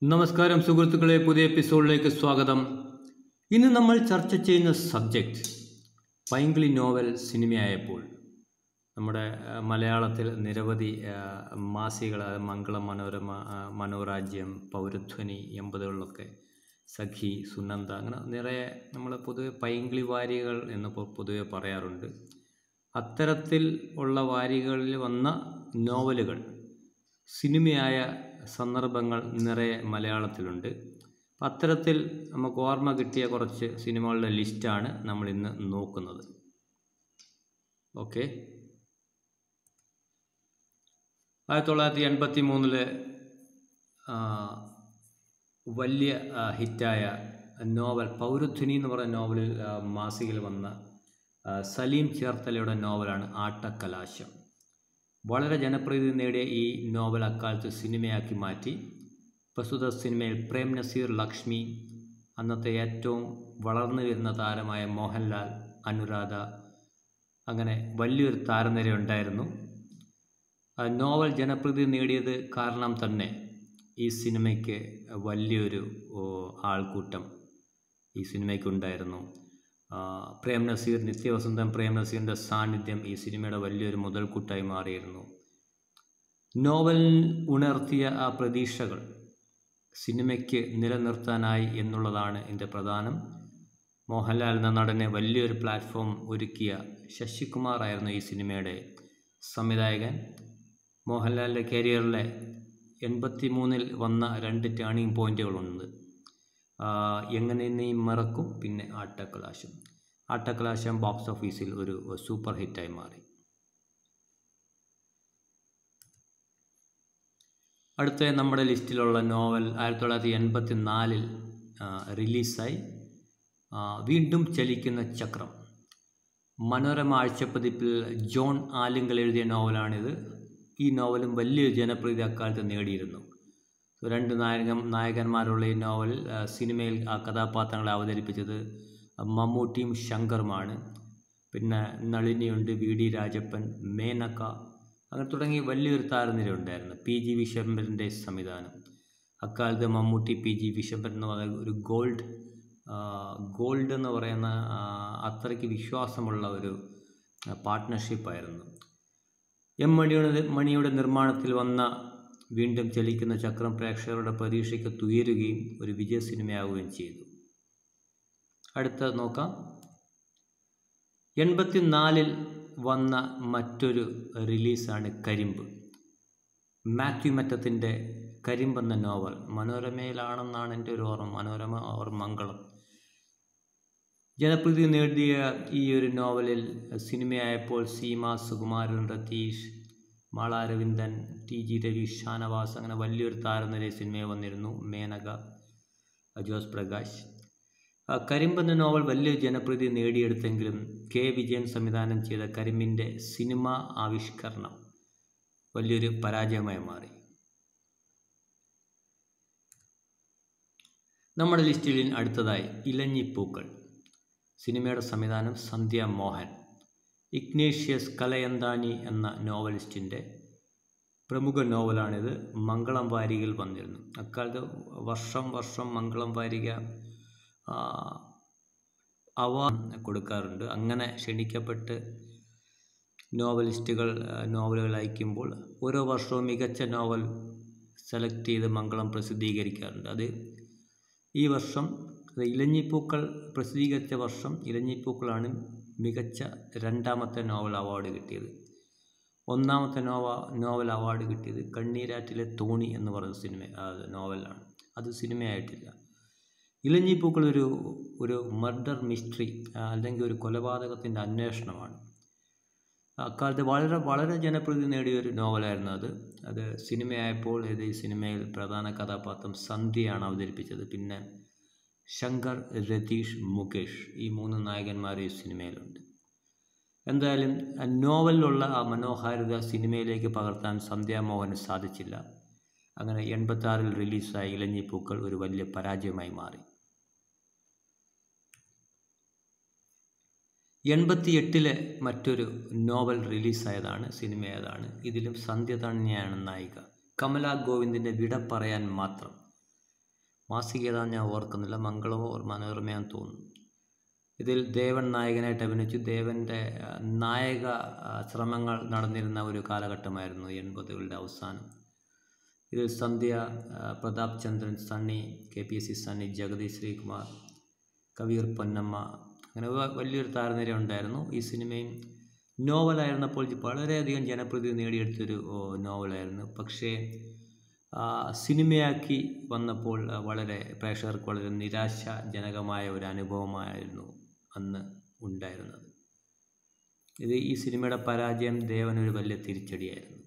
നമസ്കാരം സുഹൃത്തുക്കളെ പുതിയ എപ്പിസോഡിലേക്ക് സ്വാഗതം ഇന്ന് നമ്മൾ ചർച്ച ചെയ്യുന്ന സബ്ജക്റ്റ് പൈങ്കിളി നോവൽ സിനിമയായപ്പോൾ നമ്മുടെ ആ, മലയാളത്തിൽ നിരവധി ആ, മാസികകൾ അതായത് മംഗളം മനോരമ ആ, മനോരാജ്യം പൗരധ്വനി എൺപതുകളിലൊക്കെ സഖി സുനന്ദ അങ്ങനെ നിറയെ നമ്മൾ പൊതുവെ പൈങ്കിളി വാരികകൾ എന്ന് പൊ- പൊതുവെ പറയാറുണ്ട് അത്തരത്തിൽ ഉള്ള വാരികകളിൽ വന്ന നോവലുകൾ സിനിമയായ സന്ദർഭങ്ങൾ നിറയെ മലയാളത്തിലുണ്ട് അപ്പം അത്തരത്തിൽ നമുക്ക് ഓർമ്മ കിട്ടിയ കുറച്ച് സിനിമകളുടെ ലിസ്റ്റാണ് നമ്മൾ ഇന്ന് നോക്കുന്നത് ഓക്കെ ആയിരത്തി തൊള്ളായിരത്തി എൺപത്തി മൂന്നില് വലിയ ആ, ഹിറ്റായ നോവൽ പൗരധ്വനി എന്ന് പറയുന്ന നോവലിൽ ആ, മാസികയിൽ വന്ന ആ, സലീം ചേർത്തലയുടെ നോവലാണ് ആട്ടക്കലാശം വളരെ ജനപ്രീതി നേടിയ ഈ നോവൽ അക്കാലത്ത് സിനിമയാക്കി മാറ്റി പ്രസ്തുത സിനിമയിൽ പ്രേം നസീർ ലക്ഷ്മി അന്നത്തെ ഏറ്റവും വളർന്നു വരുന്ന താരമായ മോഹൻലാൽ അനുരാധ അങ്ങനെ വലിയൊരു താരനിര ഉണ്ടായിരുന്നു ആ നോവൽ ജനപ്രീതി നേടിയത് കാരണം തന്നെ ഈ സിനിമയ്ക്ക് വലിയൊരു ഓ, ആൾക്കൂട്ടം ഈ സിനിമയ്ക്കുണ്ടായിരുന്നു ആ, പ്രേം നസീർ നിത്യവസന്തം പ്രേം നസീറിൻ്റെ സാന്നിധ്യം ഈ സിനിമയുടെ വലിയൊരു മുതൽക്കൂട്ടായി മാറിയിരുന്നു നോവൽ ഉണർത്തിയ ആ പ്രതീക്ഷകൾ സിനിമയ്ക്ക് നിലനിർത്താനായി എന്നുള്ളതാണ് എൻ്റെ പ്രധാനം മോഹൻലാൽ എന്ന നടനെ വലിയൊരു പ്ലാറ്റ്ഫോം ഒരുക്കിയ ശശികുമാർ ആയിരുന്നു ഈ സിനിമയുടെ സംവിധായകൻ മോഹൻലാലിൻ്റെ കരിയറിലെ എൺപത്തി മൂന്നിൽ വന്ന രണ്ട് ടേണിംഗ് പോയിന്റുകളുണ്ട് ആ, എങ്ങനെ നീ മറക്കും പിന്നെ ആട്ടക്കലാശം ആട്ടക്കലാശം ബോക്സ് ഓഫീസിൽ ഒരു സൂപ്പർ ഹിറ്റായി മാറി അടുത്ത നമ്മുടെ ലിസ്റ്റിലുള്ള നോവൽ ആയിരത്തി തൊള്ളായിരത്തി എൺപത്തി നാലിൽ റിലീസായി ആ, വീണ്ടും ചലിക്കുന്ന ചക്രം മനോരമ ആഴ്ചപ്പതിപ്പിൽ ജോൺ ആലിങ്കൽ എഴുതിയ നോവലാണിത് ഈ നോവലും വലിയൊരു ജനപ്രീതി അക്കാലത്ത് നേടിയിരുന്നു രണ്ട് നായകൻ നായകന്മാരുള്ള ഈ നോവലിൽ ആ, സിനിമയിൽ ആ കഥാപാത്രങ്ങളെ അവതരിപ്പിച്ചത് മമ്മൂട്ടിയും ശങ്കറുമാണ് പിന്നെ നളിനിയുണ്ട് വി ഡി രാജപ്പൻ മേനക അങ്ങനെ തുടങ്ങി വലിയൊരു താരനിര ഉണ്ടായിരുന്നു പി ജി വിശംബരൻ്റെ സംവിധാനം അക്കാലത്ത് മമ്മൂട്ടി പി ജി വിശംബരൻ എന്ന് പറയുന്ന ഒരു ഗോൾഡ് ഗോൾഡ് എന്ന് പറയുന്ന ആ, അത്രയ്ക്ക് വിശ്വാസമുള്ള ഒരു പാർട്ട്ണർഷിപ്പായിരുന്നു എം മണിയുടെ മണിയുടെ നിർമ്മാണത്തിൽ വന്ന വീണ്ടും ചലിക്കുന്ന ചക്രം പ്രേക്ഷകരുടെ പ്രതീക്ഷയ്ക്ക് തുയരുകയും ഒരു വിജയ സിനിമയാവുകയും ചെയ്തു അടുത്ത നോക്കാം എൺപത്തിനാലിൽ വന്ന മറ്റൊരു റിലീസാണ് കരിമ്പ് മാത്യു മറ്റത്തിൻ്റെ കരിമ്പ് എന്ന നോവൽ മനോരമയിലാണെന്നാണ് എൻ്റെ ഒരു ഓർമ്മ മനോരമ ഓർ മംഗളം ജനപ്രീതി നേടിയ ഈ ഒരു നോവലിൽ സിനിമയായപ്പോൾ സീമ സുകുമാരൻ രതീഷ് മാള അരവിന്ദൻ ടി ജി രവി ഷാനവാസ് അങ്ങനെ വലിയൊരു താരനിര സിനിമയിൽ വന്നിരുന്നു മേനക ജോസ് പ്രകാശ് ആ, കരിമ്പ് എന്ന നോവൽ വലിയൊരു ജനപ്രീതി നേടിയെടുത്തെങ്കിലും കെ വിജയൻ സംവിധാനം ചെയ്ത കരിമ്പിൻ്റെ സിനിമ ആവിഷ്കരണം വലിയൊരു പരാജയമായി മാറി നമ്മുടെ ലിസ്റ്റിൽ അടുത്തതായി ഇലഞ്ഞിപ്പൂക്കൾ സിനിമയുടെ സംവിധാനം സന്ധ്യ മോഹൻ ഇഗ്നേഷ്യസ് കലയന്താനി എന്ന നോവലിസ്റ്റിൻ്റെ പ്രമുഖ നോവലാണിത് മംഗളം വാരികയിൽ വന്നിരുന്നു അക്കാലത്ത് വർഷം വർഷം മംഗളം വാരിക ആ, അവാർഡ് കൊടുക്കാറുണ്ട് അങ്ങനെ ക്ഷണിക്കപ്പെട്ട് നോവലിസ്റ്റുകൾ ആ, നോവലുകൾ അയക്കുമ്പോൾ ഓരോ വർഷവും മികച്ച നോവൽ സെലക്ട് ചെയ്ത് മംഗളം പ്രസിദ്ധീകരിക്കാറുണ്ട് അത് ഈ വർഷം അത് ഇലഞ്ഞിപ്പൂക്കൾ പ്രസിദ്ധീകരിച്ച വർഷം ഇലഞ്ഞിപ്പൂക്കളാണ് മികച്ച രണ്ടാമത്തെ നോവൽ അവാർഡ് കിട്ടിയത് ഒന്നാമത്തെ നോവ നോവൽ അവാർഡ് കിട്ടിയത് കണ്ണീരാറ്റിലെ തോണി എന്ന് പറയുന്ന സിനിമ ആ, നോവലാണ് അത് സിനിമയായിട്ടില്ല ഇലഞ്ഞിപ്പൂക്കൾ ഒരു ഒരു മർഡർ മിസ്റ്ററി അല്ലെങ്കിൽ ഒരു കൊലപാതകത്തിൻ്റെ അന്വേഷണമാണ് അക്കാലത്ത് വളരെ വളരെ ജനപ്രീതി നേടിയ ഒരു നോവലായിരുന്നു അത് അത് സിനിമയായപ്പോൾ ഇത് ഈ സിനിമയിൽ പ്രധാന കഥാപാത്രം സന്ധ്യയാണ് അവതരിപ്പിച്ചത് പിന്നെ ശങ്കർ രതീഷ് മുകേഷ് ഈ മൂന്ന് നായകന്മാർ ഈ സിനിമയിലുണ്ട് എന്തായാലും ആ നോവലിലുള്ള ആ മനോഹാരിത സിനിമയിലേക്ക് പകർത്താൻ സന്ധ്യാമോഹന് സാധിച്ചില്ല അങ്ങനെ എൺപത്താറിൽ റിലീസായ ഇലഞ്ഞിപ്പൂക്കൾ ഒരു വലിയ പരാജയമായി മാറി എൺപത്തിയെട്ടിലെ മറ്റൊരു നോവൽ റിലീസായതാണ് സിനിമയതാണ് ഇതിലും സന്ധ്യ തന്നെയാണ് നായിക കമല ഗോവിന്ദിൻ്റെ വിട പറയാൻ മാത്രം മാസിക ഏതാണെന്ന് ഞാൻ ഓർക്കുന്നില്ല മംഗളമോ ഓർ മനോരമയാന്ന് തോന്നുന്നു ഇതിൽ ദേവൻ നായകനായിട്ട് അഭിനയിച്ചു ദേവൻ്റെ ആ, നായക ആ, ശ്രമങ്ങൾ നടന്നിരുന്ന ഒരു കാലഘട്ടമായിരുന്നു എൺപതുകളുടെ അവസാനം ഇതിൽ സന്ധ്യ ആ, Prathap Chandran Sunny K P S C Sunny Jagadish Sreekumar Kaviyoor Ponnamma അങ്ങനെ വ- വലിയൊരു താരനിര ഉണ്ടായിരുന്നു ഈ സിനിമയും നോവലായിരുന്നപ്പോൾ വളരെയധികം ജനപ്രീതി നേടിയെടുത്തൊരു ഓ, നോവലായിരുന്നു പക്ഷേ ആ, സിനിമയാക്കി വന്നപ്പോൾ ആ, വളരെ പ്രേക്ഷകർക്ക് വളരെ നിരാശാജനകമായ ഒരു അനുഭവമായിരുന്നു അന്ന് ഉണ്ടായിരുന്നത് ഇത് ഈ സിനിമയുടെ പരാജയം ദേവനൊരു വലിയ തിരിച്ചടിയായിരുന്നു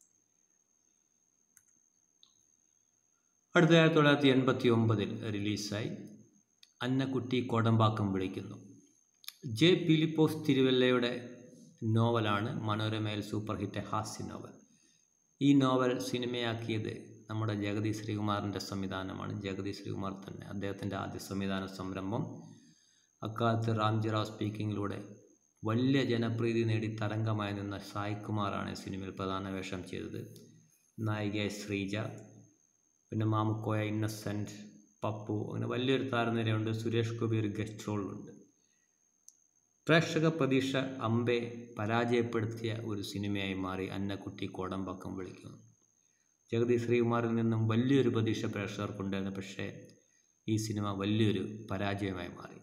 അടുത്ത ആയിരത്തി തൊള്ളായിരത്തി എൺപത്തി ഒമ്പതിൽ റിലീസായി അന്നക്കുട്ടി കോടമ്പാക്കം വിളിക്കുന്നു ജെ ഫിലിപ്പോസ് തിരുവല്ലയുടെ നോവലാണ് മനോരമയിൽ സൂപ്പർ ഹിറ്റ് ഹാസ്യ നോവൽ ഈ നോവൽ സിനിമയാക്കിയത് നമ്മുടെ ജഗതി ശ്രീകുമാറിൻ്റെ സംവിധാനമാണ് ജഗതി ശ്രീകുമാർ തന്നെ അദ്ദേഹത്തിൻ്റെ ആദ്യ സംവിധാന സംരംഭം അക്കാലത്ത് റാംജിറാവ് സ്പീക്കിങ്ങിലൂടെ വലിയ ജനപ്രീതി നേടി തരംഗമായി നിന്ന സായ് കുമാറാണ് സിനിമയിൽ പ്രധാന വേഷം ചെയ്തത് നായികയായ ശ്രീജ പിന്നെ മാമുക്കോയ ഇന്നസെൻറ്റ് പപ്പു അങ്ങനെ വലിയൊരു താരനിരയുണ്ട് സുരേഷ് ഗോപി ഒരു ഗസ്റ്റ് റോളിലുണ്ട് പ്രേക്ഷക പ്രതീക്ഷ അമ്പെ പരാജയപ്പെടുത്തിയ ഒരു സിനിമയായി മാറി അന്നക്കുട്ടി കോടമ്പാക്കം വിളിക്കുന്നു ജഗതി ശ്രീകുമാറിൽ നിന്നും വലിയൊരു പ്രതീക്ഷ പ്രേക്ഷകർക്കുണ്ടായിരുന്നു പക്ഷേ ഈ സിനിമ വലിയൊരു പരാജയമായി മാറി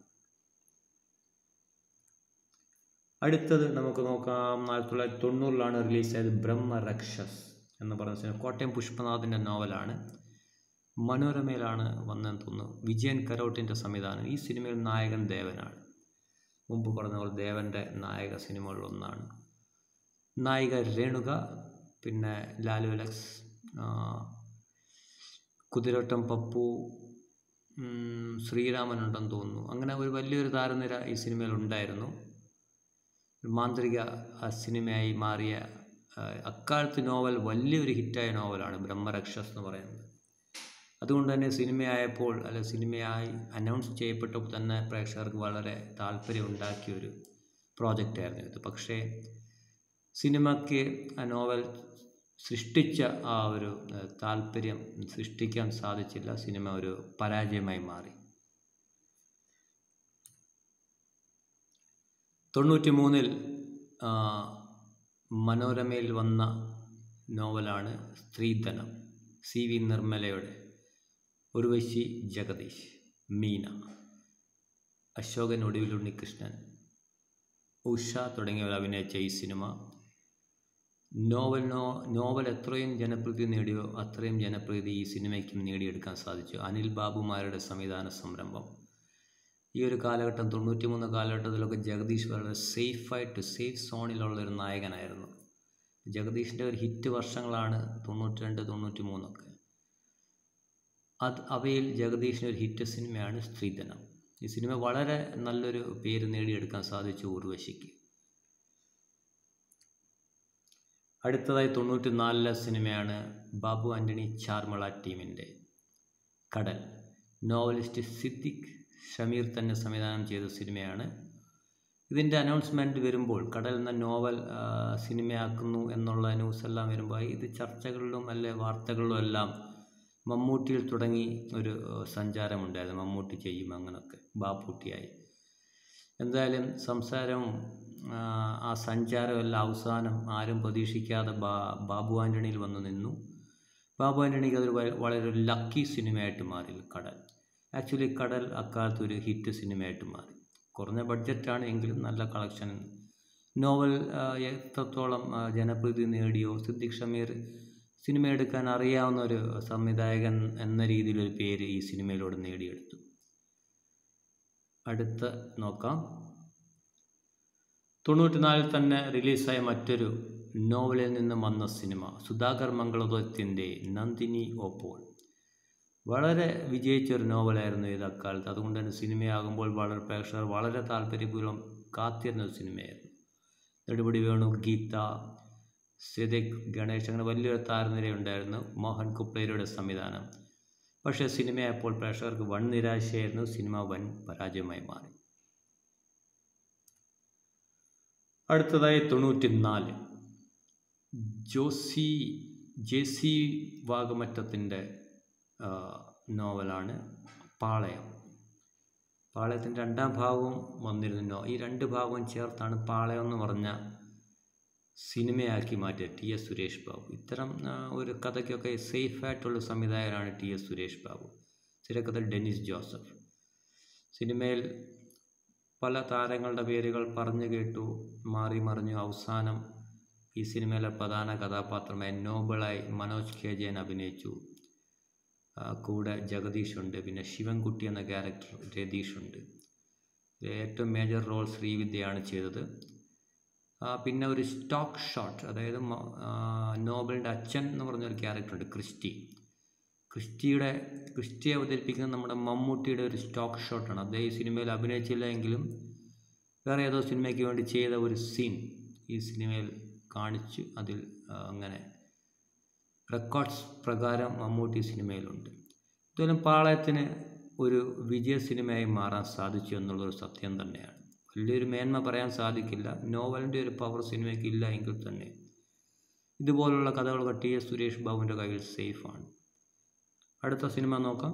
അടുത്തത് നമുക്ക് നോക്കാം ആയിരത്തി തൊള്ളായിരത്തി തൊണ്ണൂറിലാണ് റിലീസായത് ബ്രഹ്മരക്ഷസ് എന്ന് പറയുന്ന സിനിമ കോട്ടയം പുഷ്പനാഥിൻ്റെ നോവലാണ് മനോരമയിലാണ് വന്നതെന്ന് തോന്നുന്നു വിജയൻ കരോട്ടിൻ്റെ സംവിധാനം ഈ സിനിമയിൽ നായകൻ ദേവനാണ് മുമ്പ് പറഞ്ഞ പോലെ ദേവൻ്റെ നായക സിനിമകളിൽ ഒന്നാണ് നായിക രേണുക പിന്നെ ലാലു അലക്സ് ആ, കുതിരവട്ടം പപ്പു ഉം, ശ്രീരാമനുണ്ടെന്ന് തോന്നുന്നു അങ്ങനെ ഒരു വലിയൊരു താരനിര ഈ സിനിമയിൽ ഉണ്ടായിരുന്നു ഒരു മാന്ത്രിക ആ, സിനിമയായി മാറിയ ആ, അക്കാലത്ത് നോവൽ വലിയൊരു ഹിറ്റായ നോവലാണ് ബ്രഹ്മരക്ഷസ് എന്ന് പറയുന്നത് അതുകൊണ്ട് തന്നെ സിനിമയായപ്പോൾ അല്ല സിനിമയായി അനൗൺസ് ചെയ്യപ്പെട്ടപ്പോൾ തന്നെ പ്രേക്ഷകർക്ക് വളരെ താല്പര്യം ഉണ്ടാക്കിയ ഒരു പ്രോജക്റ്റായിരുന്നു ഇത് പക്ഷേ സിനിമയ്ക്ക് ആ നോവൽ സൃഷ്ടിച്ച ആ ഒരു ഏഹ്, താല്പര്യം സൃഷ്ടിക്കാൻ സാധിച്ചില്ല സിനിമ ഒരു പരാജയമായി മാറി തൊണ്ണൂറ്റി മൂന്നിൽ മനോരമയിൽ വന്ന നോവലാണ് സ്ത്രീധനം സി വി നിർമ്മലയുടെ ഉർവശി ജഗദീഷ് മീന അശോകൻ ഒടുവിൽ ഉണ്ണികൃഷ്ണൻ ഉഷ തുടങ്ങിയവർ അഭിനയിച്ച ഈ സിനിമ നോവൽ നോ നോവൽ എത്രയും ജനപ്രീതി നേടിയോ അത്രയും ജനപ്രീതി ഈ സിനിമയ്ക്കും നേടിയെടുക്കാൻ സാധിച്ചു അനിൽ ബാബുമാരുടെ സംവിധാന സംരംഭം ഈ ഒരു കാലഘട്ടം തൊണ്ണൂറ്റി മൂന്ന് കാലഘട്ടത്തിലൊക്കെ ജഗദീഷ് വളരെ സേഫായിട്ട് സേഫ് സോണിലുള്ള ഒരു നായകനായിരുന്നു ജഗദീഷിൻ്റെ ഒരു ഹിറ്റ് വർഷങ്ങളാണ് തൊണ്ണൂറ്റി രണ്ട് തൊണ്ണൂറ്റി മൂന്നൊക്കെ അത് അവയിൽ ജഗദീഷിന് ഒരു ഹിറ്റ് സിനിമയാണ് സ്ത്രീധനം ഈ സിനിമ വളരെ നല്ലൊരു പേര് നേടിയെടുക്കാൻ സാധിച്ചു ഉർവശിക്ക് അടുത്തതായി തൊണ്ണൂറ്റി നാലിലെ സിനിമയാണ് ബാബു ആൻ്റണി ചാർമള ടീമിൻ്റെ കടൽ നോവലിസ്റ്റ് സിദ്ദിഖ് ഷമീർ തന്നെ സംവിധാനം ചെയ്ത സിനിമയാണ് ഇതിൻ്റെ അനൗൺസ്മെൻറ്റ് വരുമ്പോൾ കടൽ എന്ന നോവൽ ആ, സിനിമയാക്കുന്നു എന്നുള്ള ന്യൂസ് എല്ലാം വരുമ്പോൾ ഇത് ചർച്ചകളിലും അല്ലെ വാർത്തകളിലും എല്ലാം മമ്മൂട്ടിയിൽ തുടങ്ങി ഒരു ആ, സഞ്ചാരമുണ്ടായിരുന്നു മമ്മൂട്ടി ചെയ്യും അങ്ങനൊക്കെ ബാപ്പൂട്ടിയായി എന്തായാലും സംസാരവും ആ, ആ സഞ്ചാരമെല്ലാം അവസാനം ആരും പ്രതീക്ഷിക്കാതെ ബാ ബാബു ആൻ്റണിയിൽ വന്നു നിന്നു ബാബു ആൻ്റണിക്ക് അതൊരു വ- വളരെ ഒരു ലക്കി സിനിമയായിട്ട് മാറി കടൽ ആക്ച്വലി കടൽ അക്കാലത്ത് ഒരു ഹിറ്റ് സിനിമയായിട്ട് മാറി കുറഞ്ഞ ബഡ്ജറ്റാണ് എങ്കിലും നല്ല കളക്ഷൻ നോവൽ ആ, എത്രത്തോളം ആ, ജനപ്രീതി നേടിയോ സിദ്ദിഖ് ഷമീർ സിനിമ എടുക്കാൻ അറിയാവുന്ന ഒരു സംവിധായകൻ എന്ന രീതിയിലൊരു പേര് ഈ സിനിമയിലൂടെ നേടിയെടുത്തു അടുത്ത നോക്കാം തൊണ്ണൂറ്റിനാലിൽ തന്നെ റിലീസായ മറ്റൊരു നോവലിൽ നിന്നും വന്ന സിനിമ സുധാകർ മംഗളോദയത്തിൻ്റെ നന്ദിനി ഓപ്പോൾ വളരെ വിജയിച്ച ഒരു നോവലായിരുന്നു ഇത് അക്കാലത്ത് അതുകൊണ്ട് തന്നെ സിനിമയാകുമ്പോൾ വളരെ പ്രേക്ഷകർ വളരെ താല്പര്യപൂർവ്വം കാത്തിരുന്ന ഒരു സിനിമയായിരുന്നു നെടുപടി വേണു ഗീത സിദിഖ് ഗണേഷ് അങ്ങനെ വലിയൊരു താരനിരയുണ്ടായിരുന്നു മോഹൻ കുപ്ലേരിയുടെ സംവിധാനം പക്ഷേ സിനിമയായപ്പോൾ പ്രേക്ഷകർക്ക് വൻ നിരാശയായിരുന്നു സിനിമ വൻ പരാജയമായി മാറി അടുത്തതായി തൊണ്ണൂറ്റി നാല് ജോസി ജെ സി വാഗമറ്റത്തിൻ്റെ നോവലാണ് പാളയം പാളയത്തിൻ്റെ രണ്ടാം ഭാഗവും വന്നിരുന്നു ഈ രണ്ട് ഭാഗവും ചേർത്താണ് പാളയം എന്ന് പറഞ്ഞ സിനിമയാക്കി മാറ്റിയത് ടി എസ് സുരേഷ് ബാബു ഇത്തരം ആ, ഒരു കഥയ്ക്കൊക്കെ സേഫായിട്ടുള്ള സംവിധായകനാണ് ടി എസ് സുരേഷ് ബാബു തിരക്കഥ ഡെന്നിസ് ജോസഫ് സിനിമയിൽ പല താരങ്ങളുടെ പേരുകൾ പറഞ്ഞു കേട്ടു മാറി മറിഞ്ഞു അവസാനം ഈ സിനിമയിലെ പ്രധാന കഥാപാത്രമായ നോബിളായി മനോജ് കെ ജയൻ അഭിനയിച്ചു ആ, കൂടെ ജഗദീഷ് ഉണ്ട് പിന്നെ ശിവൻകുട്ടി എന്ന ക്യാരക്ടർ രതീഷ് ഉണ്ട് ഇതിൽ ഏറ്റവും മേജർ റോൾ ശ്രീവിദ്യയാണ് ചെയ്തത് ആ, പിന്നെ ഒരു സ്റ്റോക്ക് ഷോട്ട് അതായത് മ- ആ, നോബലിൻ്റെ അച്ഛൻ എന്ന് പറഞ്ഞൊരു ക്യാരക്ടറുണ്ട് ക്രിസ്റ്റി ക്രിസ്റ്റിയുടെ ക്രിസ്റ്റിയെ അവതരിപ്പിക്കുന്ന നമ്മുടെ മമ്മൂട്ടിയുടെ ഒരു സ്റ്റോക്ക് ഷോട്ടാണ് അദ്ദേഹം ഈ സിനിമയിൽ അഭിനയിച്ചില്ല എങ്കിലും വേറെ ഏതോ സിനിമയ്ക്ക് വേണ്ടി ചെയ്ത ഒരു സീൻ ഈ സിനിമയിൽ കാണിച്ച് അതിൽ ആ, അങ്ങനെ റെക്കോർഡ്സ് പ്രകാരം മമ്മൂട്ടി സിനിമയിലുണ്ട് എന്തായാലും പാളയത്തിന് ഒരു വിജയ സിനിമയായി മാറാൻ സാധിച്ചു എന്നുള്ളൊരു സത്യം തന്നെയാണ് വലിയൊരു മേന്മ പറയാൻ സാധിക്കില്ല നോവലിൻ്റെ ഒരു പവർ സിനിമയ്ക്ക് ഇല്ല എങ്കിൽ തന്നെ ഇതുപോലുള്ള കഥകളൊക്കെ ടി എസ് സുരേഷ് ബാബുവിൻ്റെ കയ്യിൽ സേഫാണ് അടുത്ത സിനിമ നോക്കാം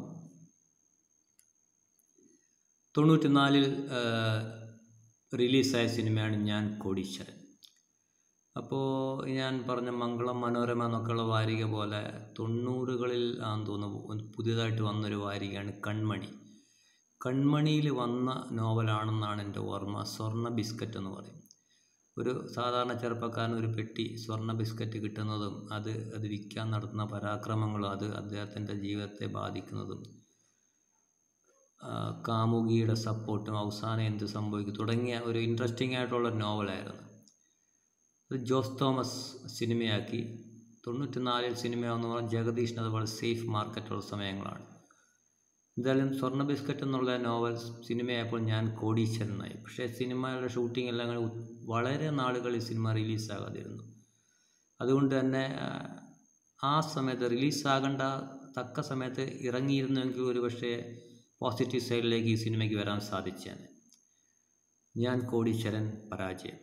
തൊണ്ണൂറ്റിനാലിൽ റിലീസായ സിനിമയാണ് ഞാൻ കോടീശ്വരൻ അപ്പോൾ ഞാൻ പറഞ്ഞ മംഗളം മനോരമ എന്നൊക്കെയുള്ള വാരിക പോലെ തൊണ്ണൂറുകളിൽ ആണെന്ന് തോന്നുന്നു ഒന്ന് പുതിയതായിട്ട് വന്നൊരു വാരികയാണ് കൺമണി കൺമണിയിൽ വന്ന നോവലാണെന്നാണ് എൻ്റെ ഓർമ്മ സ്വർണ്ണ ബിസ്ക്കറ്റ് എന്ന് പറയും ഒരു സാധാരണ ചെറുപ്പക്കാരൻ ഒരു പെട്ടി സ്വർണ്ണ ബിസ്ക്കറ്റ് കിട്ടുന്നതും അത് അത് വിൽക്കാൻ നടത്തുന്ന പരാക്രമങ്ങളും അത് അദ്ദേഹത്തിൻ്റെ ജീവിതത്തെ ബാധിക്കുന്നതും ആ, കാമുകിയുടെ സപ്പോർട്ടും അവസാനം എന്ത് സംഭവിക്കും തുടങ്ങിയ ഒരു ഇൻട്രസ്റ്റിംഗ് ആയിട്ടുള്ള നോവലായിരുന്നു അത് ജോസ് തോമസ് സിനിമയാക്കി തൊണ്ണൂറ്റിനാലിൽ സിനിമയാണെന്ന് പറഞ്ഞാൽ ജഗദീഷിന് അതുപോലെ സേഫ് മാർക്കറ്റുള്ള സമയങ്ങളാണ് എന്തായാലും സ്വർണ്ണ ബിസ്ക്കറ്റ് എന്നുള്ള നോവൽ സിനിമയായപ്പോൾ ഞാൻ കോടീശ്വരനായി പക്ഷേ സിനിമയുടെ ഷൂട്ടിംഗ് എല്ലാം കൂടി ഉ- വളരെ നാളുകൾ ഈ സിനിമ റിലീസാകാതിരുന്നു അതുകൊണ്ട് തന്നെ ആ, ആ സമയത്ത് റിലീസാകേണ്ട തക്ക സമയത്ത് ഇറങ്ങിയിരുന്നെങ്കിൽ ഒരു പക്ഷേ പോസിറ്റീവ് സൈഡിലേക്ക് ഈ സിനിമയ്ക്ക് വരാൻ സാധിച്ചേനെ ഞാൻ കോടീശ്വരൻ പരാജയം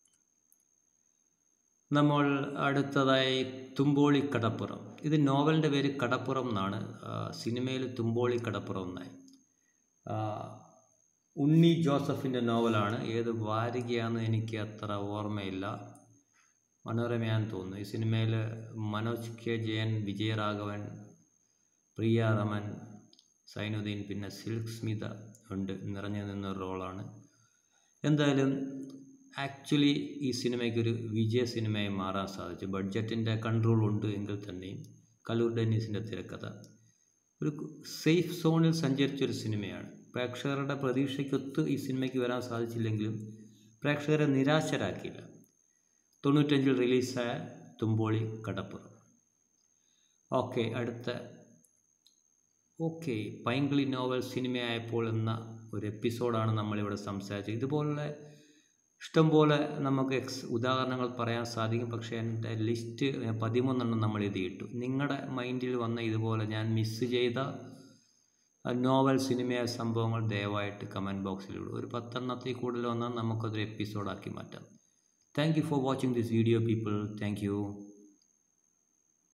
നമ്മൾ അടുത്തതായി തുമ്പോളി കടപ്പുറം ഇത് നോവലിൻ്റെ പേര് കടപ്പുറം എന്നാണ് ആ, സിനിമയിൽ തുമ്പോളി കടപ്പുറം എന്നായി ആ, ഉണ്ണി ജോസഫിൻ്റെ നോവലാണ് ഏത് വാരികയാണെന്ന് എനിക്ക് അത്ര ഓർമ്മയില്ല മനോരമയാന്ന് തോന്നുന്നു ഈ സിനിമയിൽ മനോജ് കെ ജയൻ വിജയരാഘവൻ പ്രിയ രമൻ സൈനുദ്ദീൻ പിന്നെ സിൽക്ക് സ്മിത ഉണ്ട് നിറഞ്ഞു നിന്ന റോളാണ് എന്തായാലും ആക്ച്വലി ഈ സിനിമയ്ക്കൊരു വിജയ സിനിമയായി മാറാൻ സാധിച്ചു ബഡ്ജറ്റിൻ്റെ കൺട്രോൾ ഉണ്ട് എങ്കിൽ തന്നെയും കലൂർ ഡെന്നീസിൻ്റെ തിരക്കഥ ഒരു സേഫ് സോണിൽ സഞ്ചരിച്ചൊരു സിനിമയാണ് പ്രേക്ഷകരുടെ പ്രതീക്ഷയ്ക്കൊത്ത് ഈ സിനിമയ്ക്ക് വരാൻ സാധിച്ചില്ലെങ്കിലും പ്രേക്ഷകരെ നിരാശരാക്കിയില്ല തൊണ്ണൂറ്റഞ്ചിൽ റിലീസായ തുമ്പോളി കടപ്പുറം ഓക്കെ അടുത്ത ഓക്കെ പൈങ്കിളി നോവൽ സിനിമയായപ്പോൾ എന്ന ഒരു എപ്പിസോഡാണ് നമ്മളിവിടെ സംസാരിച്ചത് ഇതുപോലെ ഇഷ്ടംപോലെ നമുക്ക് എക്സ് ഉദാഹരണങ്ങൾ പറയാൻ സാധിക്കും പക്ഷേ എൻ്റെ ലിസ്റ്റ് പതിമൂന്നെണ്ണം നമ്മൾ എഴുതിയിട്ടു നിങ്ങളുടെ മൈൻഡിൽ വന്ന ഇതുപോലെ ഞാൻ മിസ് ചെയ്ത നോവൽ സിനിമയായ സംഭവങ്ങൾ ദയവായിട്ട് കമൻറ്റ് ബോക്സിലിടും ഒരു പത്തെണ്ണത്തിൽ കൂടുതൽ വന്നാൽ നമുക്കതൊരു എപ്പിസോഡാക്കി മാറ്റാം thank you for watching this video people thank U